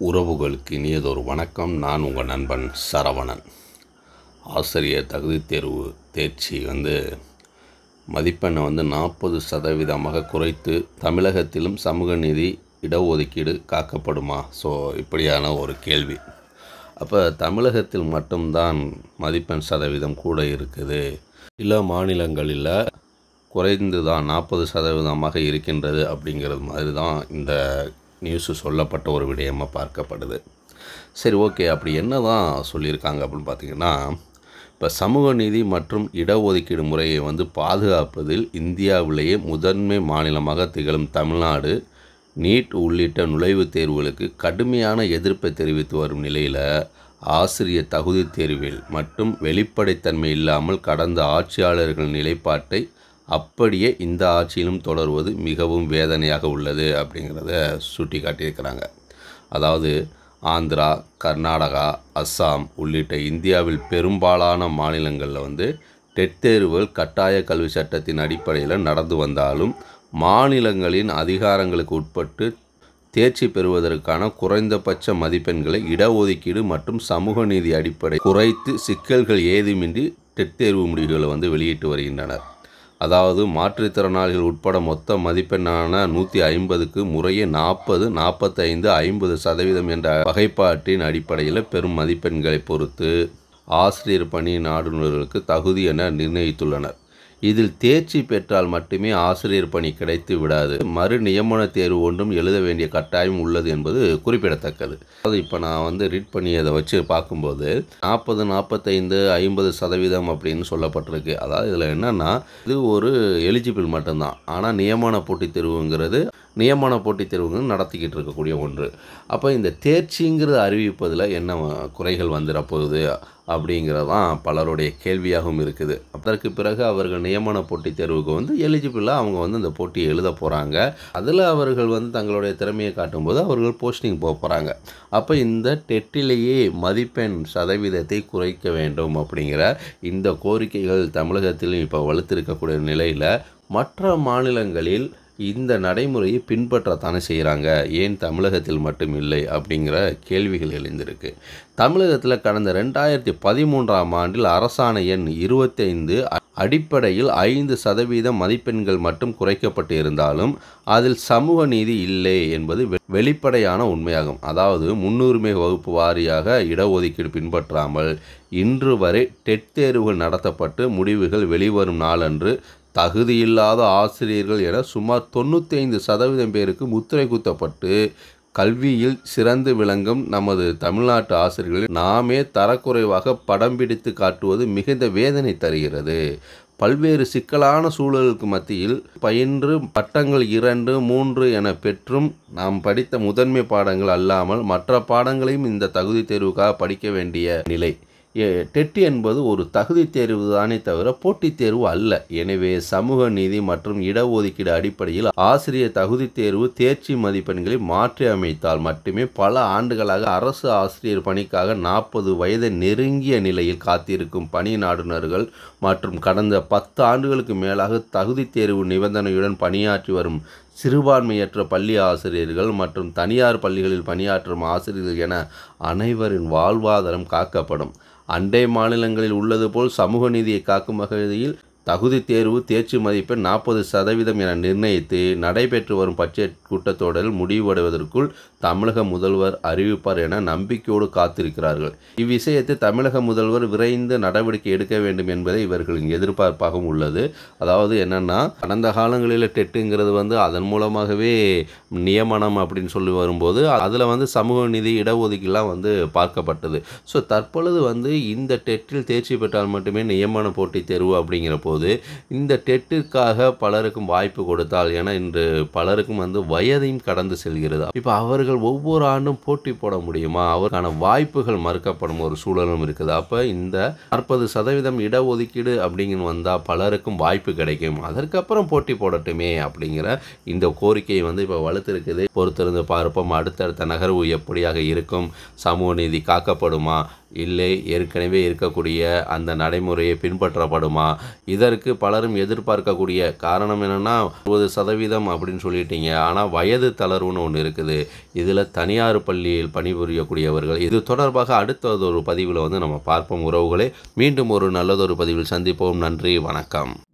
உறவுகளுக்கு இனியதொரு வணக்கம் நான் உங்கள் நண்பன் சரவணன் ஆசிரியர் தகுதித் தேர்வு தேர்ச்சி வந்து மதிப்பெண்ணை வந்து நாற்பது சதவீதமாக குறைத்து தமிழகத்திலும் சமூக நீதி இடஒதுக்கீடு காக்கப்படுமா ஸோ இப்படியான ஒரு கேள்வி அப்போ தமிழகத்தில் மட்டும்தான் மதிப்பெண் சதவீதம் கூட இருக்குது சில மாநிலங்களில் குறைந்து தான் நாற்பது சதவீதமாக இருக்கின்றது அப்படிங்கிறது மாதிரி தான் இந்த நியூஸு சொல்லப்பட்ட ஒரு விடயமாக பார்க்கப்படுது சரி ஓகே அப்படி என்ன தான் சொல்லியிருக்காங்க அப்படின்னு பார்த்தீங்கன்னா இப்போ சமூக நீதி மற்றும் இடஒதுக்கீடு முறையை வந்து பாதுகாப்பதில் இந்தியாவிலேயே முதன்மை மாநிலமாக திகழும் தமிழ்நாடு நீட் உள்ளிட்ட நுழைவுத் தேர்வுகளுக்கு கடுமையான எதிர்ப்பை தெரிவித்து வரும் நிலையில் ஆசிரியர் தகுதித் தேர்வில் மட்டும் வெளிப்படைத்தன்மை இல்லாமல் கடந்த ஆட்சியாளர்கள் நிலைப்பாட்டை அப்படியே இந்த ஆட்சியிலும் தொடர்வது மிகவும் வேதனையாக உள்ளது அப்படிங்கிறத சுட்டி காட்டியிருக்கிறாங்க அதாவது ஆந்திரா கர்நாடகா அஸ்ஸாம் உள்ளிட்ட இந்தியாவில் பெரும்பாலான மாநிலங்களில் வந்து டெட் தேர்வுகள் கட்டாய கல்வி சட்டத்தின் அடிப்படையில் நடந்து வந்தாலும் மாநிலங்களின் அதிகாரங்களுக்கு உட்பட்டு தேர்ச்சி பெறுவதற்கான குறைந்தபட்ச மதிப்பெண்களை இடஒதுக்கீடு மற்றும் சமூக நீதி அடிப்படை குறைத்து சிக்கல்கள் ஏதுமின்றி டெட் தேர்வு முடிவுகளை வந்து வெளியிட்டு வருகின்றனர் அதாவது மாற்றுத்திறனாளிகள் உட்பட மொத்த மதிப்பெண்ணான நூற்றி ஐம்பதுக்கு முறையே நாற்பது நாற்பத்தைந்து ஐம்பது சதவீதம் என்ற வகைப்பாட்டின் அடிப்படையில் பெரும் மதிப்பெண்களை பொறுத்து ஆசிரியர் பணி நாடுநர்களுக்கு தகுதி என நிர்ணயித்துள்ளனர் இதில் தேர்ச்சி பெற்றால் மட்டுமே ஆசிரியர் பணி கிடைத்து விடாது மறு நியமன தேர்வு ஒன்றும் எழுத வேண்டிய கட்டாயம் உள்ளது என்பது குறிப்பிடத்தக்கது அது இப்போ நான் வந்து ரீட் பண்ணி அதை வச்சு பார்க்கும்போது நாற்பது நாற்பத்தைந்து ஐம்பது சதவீதம் அப்படின்னு சொல்லப்பட்டிருக்கு அதாவது இதில் என்னென்னா இது ஒரு எலிஜிபிள் மட்டும்தான் ஆனால் நியமன போட்டித் தேர்வுங்கிறது நியமன போட்டித் தேர்வுகள் நடத்திக்கிட்டு இருக்கக்கூடிய ஒன்று அப்போ இந்த தேர்ச்சிங்கிறது அறிவிப்பதில் என்ன குறைகள் வந்துடப்போகுது அப்படிங்கிறதான் பலருடைய கேள்வியாகவும் இருக்குது அதற்கு பிறகு அவர்கள் நியமன போட்டித் தேர்வுக்கு வந்து எலிஜிபிளாக அவங்க வந்து இந்த போட்டியை எழுத போகிறாங்க அதில் அவர்கள் வந்து தங்களுடைய திறமையை காட்டும்போது அவர்கள் போஸ்டிங் போக போகிறாங்க அப்போ இந்த டெட்டிலேயே மதிப்பெண் சதவீதத்தை குறைக்க வேண்டும் அப்படிங்கிற இந்த கோரிக்கைகள் தமிழகத்திலும் இப்போ வலுத்திருக்கக்கூடிய நிலையில் மற்ற மாநிலங்களில் இந்த நடைமுறையை பின்பற்றத்தானே செய்கிறாங்க ஏன் தமிழகத்தில் மட்டும் இல்லை அப்படிங்கிற கேள்விகள் எழுந்திருக்கு தமிழகத்தில் கடந்த ரெண்டாயிரத்தி பதிமூன்றாம் ஆண்டில் அரசாணை எண் இருபத்தைந்து அடிப்படையில் ஐந்து சதவீதம் மதிப்பெண்கள் மட்டும் குறைக்கப்பட்டு இருந்தாலும் அதில் சமூக நீதி இல்லை என்பது வெளிப்படையான உண்மையாகும் அதாவது முன்னுரிமை வகுப்பு வாரியாக இடஒதுக்கீடு பின்பற்றாமல் இன்று வரை டெட் தேர்வுகள் நடத்தப்பட்டு முடிவுகள் வெளிவரும் நாளன்று தகுதியில்லாத ஆசிரியர்கள் என சுமார் தொண்ணூற்றி ஐந்து சதவீதம் பேருக்கு முத்திரை குத்தப்பட்டு கல்வியில் சிறந்து விளங்கும் நமது தமிழ்நாட்டு ஆசிரியர்களை நாமே தரக்குறைவாக படம் பிடித்து காட்டுவது மிகுந்த வேதனை தருகிறது பல்வேறு சிக்கலான சூழலுக்கு மத்தியில் பயின்று பட்டங்கள் இரண்டு மூன்று என பெற்றும் நாம் படித்த முதன்மை பாடங்கள் அல்லாமல் மற்ற பாடங்களையும் இந்த தகுதி தேர்வுக்காக படிக்க வேண்டிய நிலை டெட் என்பது ஒரு தகுதி தேர்வு தானே தவிர போட்டித் தேர்வு அல்ல எனவே சமூக நீதி மற்றும் இடஒதுக்கீடு அடிப்படையில் ஆசிரியர் தகுதி தேர்வு தேர்ச்சி மதிப்பெண்களை மாற்றி அமைத்தால் மட்டுமே பல ஆண்டுகளாக அரசு ஆசிரியர் பணிக்காக நாற்பது வயதை நெருங்கிய நிலையில் காத்திருக்கும் பணி நாடுநர்கள் மற்றும் கடந்த பத்து ஆண்டுகளுக்கு மேலாக தகுதி தேர்வு நிபந்தனையுடன் பணியாற்றி வரும் சிறுபான்மையற்ற பள்ளி ஆசிரியர்கள் மற்றும் தனியார் பள்ளிகளில் பணியாற்றும் ஆசிரியர்கள் என அனைவரின் வாழ்வாதாரம் காக்கப்படும் அண்டை மாநிலங்களில் உள்ளது போல் சமூக நீதியை காக்கும் வகையில் தகுதி தேர்வு தேர்ச்சி மதிப்பெண் நாற்பது சதவீதம் என நிர்ணயித்து நடைபெற்று வரும் பட்ஜெட் கூட்டத்தொடரில் முடிவடைவதற்குள் தமிழக முதல்வர் அறிவிப்பார் என நம்பிக்கையோடு காத்திருக்கிறார்கள் இவ்விஷயத்தை தமிழக முதல்வர் விரைந்து நடவடிக்கை எடுக்க வேண்டும் என்பதை இவர்களின் எதிர்பார்ப்பாகவும் உள்ளது அதாவது என்னென்னா கடந்த காலங்களில் டெட்டுங்கிறது வந்து அதன் மூலமாகவே நியமனம் அப்படின்னு சொல்லி வரும்போது அதில் வந்து சமூக நிதி இடஒதுக்கீடுலாம் வந்து பார்க்கப்பட்டது ஸோ தற்பொழுது வந்து இந்த டெட்டில் தேர்ச்சி பெற்றால் மட்டுமே நியமன போட்டித் தேர்வு அப்படிங்கிற போது இந்த டெட்டிற்காக பலருக்கும் வாய்ப்பு கொடுத்தால் என இன்று பலருக்கும் வந்து வயதையும் கடந்து செல்கிறது இப்போ அவர்கள் ஒவ்வொரு ஆண்டும் போட்டி போட முடியுமா அவருக்கான வாய்ப்புகள் மறுக்கப்படும் ஒரு சூழலும் இருக்குது அப்போ இந்த நாற்பது சதவீதம் இடஒதுக்கீடு அப்படிங்கன்னு வந்தால் பலருக்கும் வாய்ப்பு கிடைக்கும் அதற்கப்புறம் போட்டி போடட்டுமே அப்படிங்கிற இந்த கோரிக்கை வந்து இப்போ வலுத்திருக்குது பொறுத்திருந்து பார்ப்போம் அடுத்தடுத்த நகர்வு எப்படியாக இருக்கும் சமூக நீதி காக்கப்படுமா இல்லை ஏற்கனவே இருக்கக்கூடிய அந்த நடைமுறையை பின்பற்றப்படுமா இதற்கு பலரும் எதிர்பார்க்கக்கூடிய காரணம் என்னென்னா அறுபது சதவீதம் அப்படின்னு சொல்லிட்டீங்க ஆனால் வயது தளர்வுன்னு ஒன்று இருக்குது இதில் தனியார் பள்ளியில் பணிபுரியக்கூடியவர்கள் இது தொடர்பாக அடுத்தது ஒரு பதிவில் வந்து நம்ம பார்ப்போம் உறவுகளை மீண்டும் ஒரு நல்லதொரு பதிவில் சந்திப்போம் நன்றி வணக்கம்